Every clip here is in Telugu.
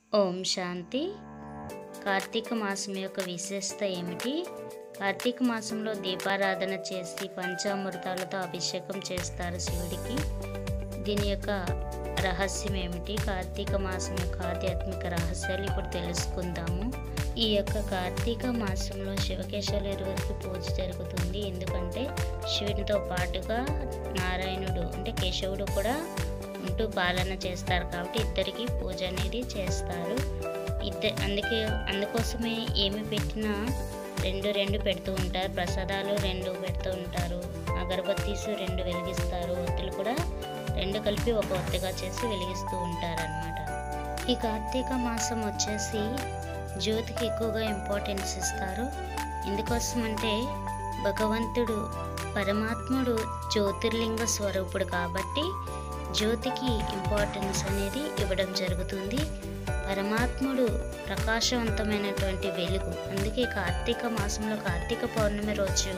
ఓం శాంతి కార్తీక మాసం యొక్క విశేషత ఏమిటి కార్తీక మాసంలో దీపారాధన చేసి పంచామృతాలతో అభిషేకం చేస్తారు శివుడికి దీని యొక్క రహస్యం ఏమిటి కార్తీక మాసం యొక్క ఆధ్యాత్మిక రహస్యాలు ఇప్పుడు తెలుసుకుందాము ఈ యొక్క కార్తీక మాసంలో శివకేశాల ఇరువురికి పూజ జరుగుతుంది ఎందుకంటే శివునితో పాటుగా నారాయణుడు అంటే కేశవుడు కూడా ఉంటూ పాలన చేస్తారు కాబట్టి ఇద్దరికి పూజ అనేది చేస్తారు ఇద్దరు అందుకే అందుకోసమే ఏమి పెట్టినా రెండు రెండు పెడుతూ ఉంటారు ప్రసాదాలు రెండు పెడుతూ ఉంటారు అగరబత్తీస్ రెండు వెలిగిస్తారు ఒత్తులు కూడా రెండు కలిపి ఒక ఒత్తిగా చేసి వెలిగిస్తూ ఉంటారనమాట ఈ కార్తీక మాసం వచ్చేసి జ్యోతికి ఎక్కువగా ఇంపార్టెన్స్ ఇస్తారు ఎందుకోసం అంటే భగవంతుడు పరమాత్ముడు జ్యోతిర్లింగ స్వరూపుడు కాబట్టి జ్యోతికి ఇంపార్టెన్స్ అనేది ఇవ్వడం జరుగుతుంది పరమాత్ముడు ప్రకాశవంతమైనటువంటి వెలుగు అందుకే కార్తీక మాసంలో కార్తీక పౌర్ణమి రోజు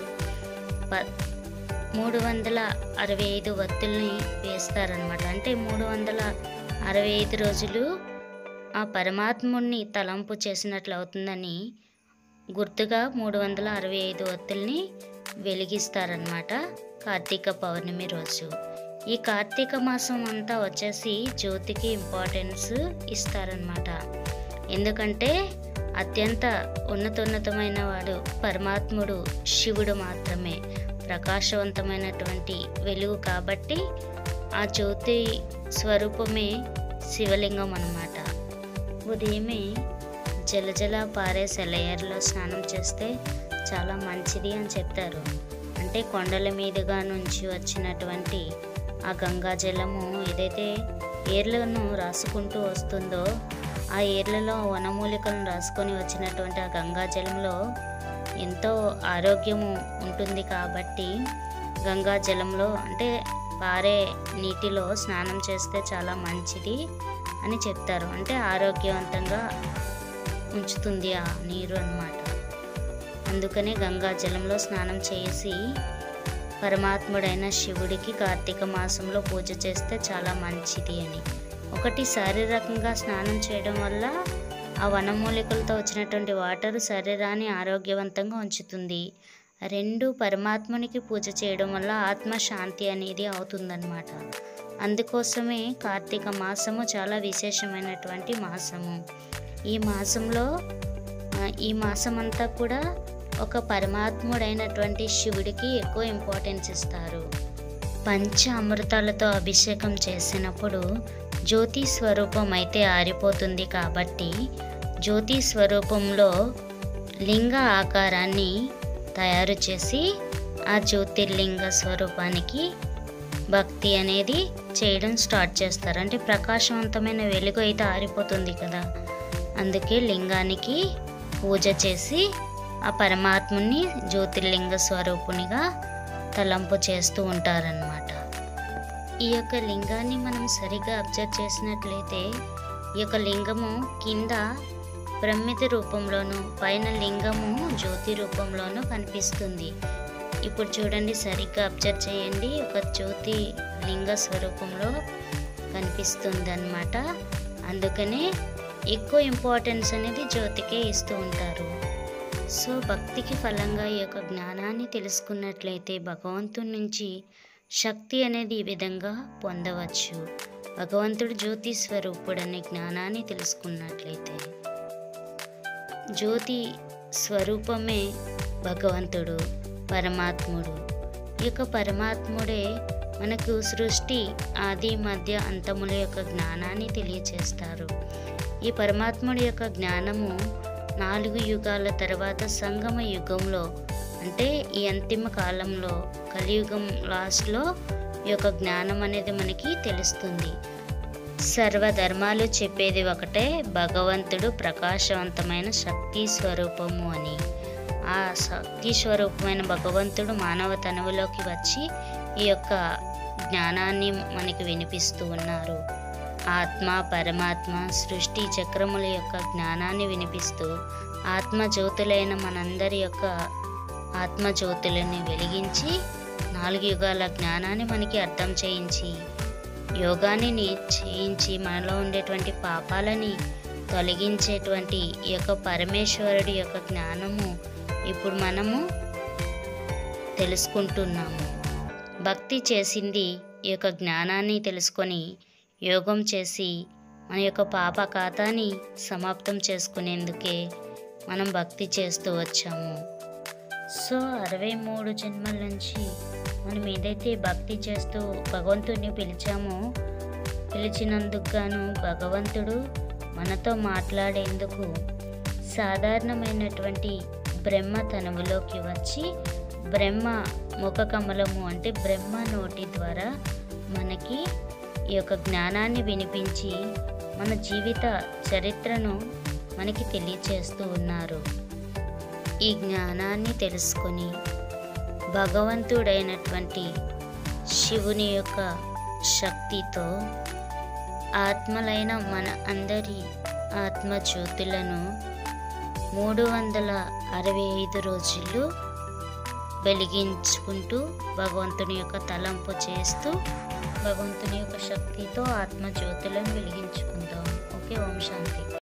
ప మూడు వందల అరవై ఐదు వత్తుల్ని వేస్తారనమాట అంటే మూడు వందల అరవై ఐదు రోజులు ఆ పరమాత్ముడిని తలంపు చేసినట్లు అవుతుందని గుర్తుగా మూడు వందల అరవై ఐదు ఒత్తుల్ని వెలిగిస్తారనమాట కార్తీక పౌర్ణమి రోజు ఈ కార్తీక మాసం అంతా వచ్చేసి జ్యోతికి ఇంపార్టెన్స్ ఇస్తారనమాట ఎందుకంటే అత్యంత ఉన్నతోన్నతమైన వాడు పరమాత్ముడు శివుడు మాత్రమే ప్రకాశవంతమైనటువంటి వెలుగు కాబట్టి ఆ జ్యోతి స్వరూపమే శివలింగం అన్నమాట ఉదయమే జలజల పారే సెలయర్లో స్నానం చేస్తే చాలా మంచిది అని చెప్తారు అంటే కొండల మీదుగా నుంచి వచ్చినటువంటి ఆ గంగా జలము ఏదైతే ఏర్లను రాసుకుంటూ వస్తుందో ఆ ఏర్లలో వనమూలికలను రాసుకొని వచ్చినటువంటి ఆ గంగా జలంలో ఎంతో ఆరోగ్యము ఉంటుంది కాబట్టి గంగా జలంలో అంటే పారే నీటిలో స్నానం చేస్తే చాలా మంచిది అని చెప్తారు అంటే ఆరోగ్యవంతంగా ఉంచుతుంది ఆ నీరు అన్నమాట అందుకనే గంగా జలంలో స్నానం చేసి పరమాత్ముడైన శివుడికి కార్తీక మాసంలో పూజ చేస్తే చాలా మంచిది అని ఒకటి శారీరకంగా స్నానం చేయడం వల్ల ఆ వనమూలికలతో వచ్చినటువంటి వాటర్ శరీరాన్ని ఆరోగ్యవంతంగా ఉంచుతుంది రెండు పరమాత్మునికి పూజ చేయడం వల్ల ఆత్మశాంతి అనేది అవుతుందన్నమాట అందుకోసమే కార్తీక మాసము చాలా విశేషమైనటువంటి మాసము ఈ మాసంలో ఆ, ఈ మాసం అంతా కూడా ఒక పరమాత్ముడైనటువంటి శివుడికి ఎక్కువ ఇంపార్టెన్స్ ఇస్తారు పంచ అమృతాలతో అభిషేకం చేసినప్పుడు జ్యోతి స్వరూపం అయితే ఆరిపోతుంది కాబట్టి జ్యోతి స్వరూపంలో లింగ ఆకారాన్ని తయారు చేసి ఆ జ్యోతిర్లింగ స్వరూపానికి భక్తి అనేది చేయడం స్టార్ట్ చేస్తారు అంటే ప్రకాశవంతమైన వెలుగు అయితే ఆరిపోతుంది కదా అందుకే లింగానికి పూజ చేసి ఆ పరమాత్ముని జ్యోతిర్లింగ స్వరూపునిగా తలంపు చేస్తూ ఉంటారనమాట ఈ యొక్క లింగాన్ని మనం సరిగా అబ్జర్వ్ చేసినట్లయితే ఈ యొక్క లింగము కింద బ్రహ్మితి రూపంలోను పైన లింగము జ్యోతి రూపంలోనూ కనిపిస్తుంది ఇప్పుడు చూడండి సరిగ్గా అబ్జర్వ్ చేయండి ఒక జ్యోతి లింగ స్వరూపంలో కనిపిస్తుంది అనమాట అందుకనే ఎక్కువ ఇంపార్టెన్స్ అనేది జ్యోతికే ఇస్తూ ఉంటారు సో భక్తికి ఫలంగా ఈ యొక్క జ్ఞానాన్ని తెలుసుకున్నట్లయితే భగవంతుడి నుంచి శక్తి అనేది ఈ విధంగా పొందవచ్చు భగవంతుడు జ్యోతి స్వరూపుడు అనే జ్ఞానాన్ని తెలుసుకున్నట్లయితే జ్యోతి స్వరూపమే భగవంతుడు పరమాత్ముడు ఈ యొక్క పరమాత్ముడే మనకు సృష్టి ఆది మధ్య అంతముల యొక్క జ్ఞానాన్ని తెలియచేస్తారు ఈ పరమాత్ముడి యొక్క జ్ఞానము నాలుగు యుగాల తర్వాత సంగమ యుగంలో అంటే ఈ అంతిమ కాలంలో కలియుగం లాస్ట్లో ఈ యొక్క జ్ఞానం అనేది మనకి తెలుస్తుంది సర్వధర్మాలు చెప్పేది ఒకటే భగవంతుడు ప్రకాశవంతమైన శక్తి స్వరూపము అని ఆ శక్తి స్వరూపమైన భగవంతుడు మానవ తనువులోకి వచ్చి ఈ యొక్క జ్ఞానాన్ని మనకి వినిపిస్తూ ఉన్నారు ఆత్మ పరమాత్మ సృష్టి చక్రముల యొక్క జ్ఞానాన్ని వినిపిస్తూ ఆత్మజ్యోతులైన మనందరి యొక్క ఆత్మజ్యోతులని వెలిగించి నాలుగు యుగాల జ్ఞానాన్ని మనకి అర్థం చేయించి యోగాన్ని నే- చేయించి మనలో ఉండేటువంటి పాపాలని తొలగించేటువంటి ఈ యొక్క పరమేశ్వరుడి యొక్క జ్ఞానము ఇప్పుడు మనము తెలుసుకుంటున్నాము భక్తి చేసింది ఈ యొక్క జ్ఞానాన్ని తెలుసుకొని యోగం చేసి మన యొక్క పాప ఖాతాని సమాప్తం చేసుకునేందుకే మనం భక్తి చేస్తూ వచ్చాము సో అరవై మూడు జన్మల నుంచి మనం ఏదైతే భక్తి చేస్తూ భగవంతుడిని పిలిచామో పిలిచినందుకు గాను భగవంతుడు మనతో మాట్లాడేందుకు సాధారణమైనటువంటి బ్రహ్మ తనువులోకి వచ్చి బ్రహ్మ ముఖ కమలము అంటే బ్రహ్మ నోటి ద్వారా మనకి ఈ యొక్క జ్ఞానాన్ని వినిపించి మన జీవిత చరిత్రను మనకి తెలియచేస్తూ ఉన్నారు ఈ జ్ఞానాన్ని తెలుసుకొని భగవంతుడైనటువంటి శివుని యొక్క శక్తితో ఆత్మలైన మన అందరి ఆత్మజ్యోతులను మూడు వందల అరవై ఐదు రోజులు వెలిగించుకుంటూ భగవంతుని యొక్క తలంపు చేస్తూ భగవంతుని యొక్క శక్తితో ఆత్మజ్యోతులను వెలిగించుకుందాం ఓకే ఓం శాంతి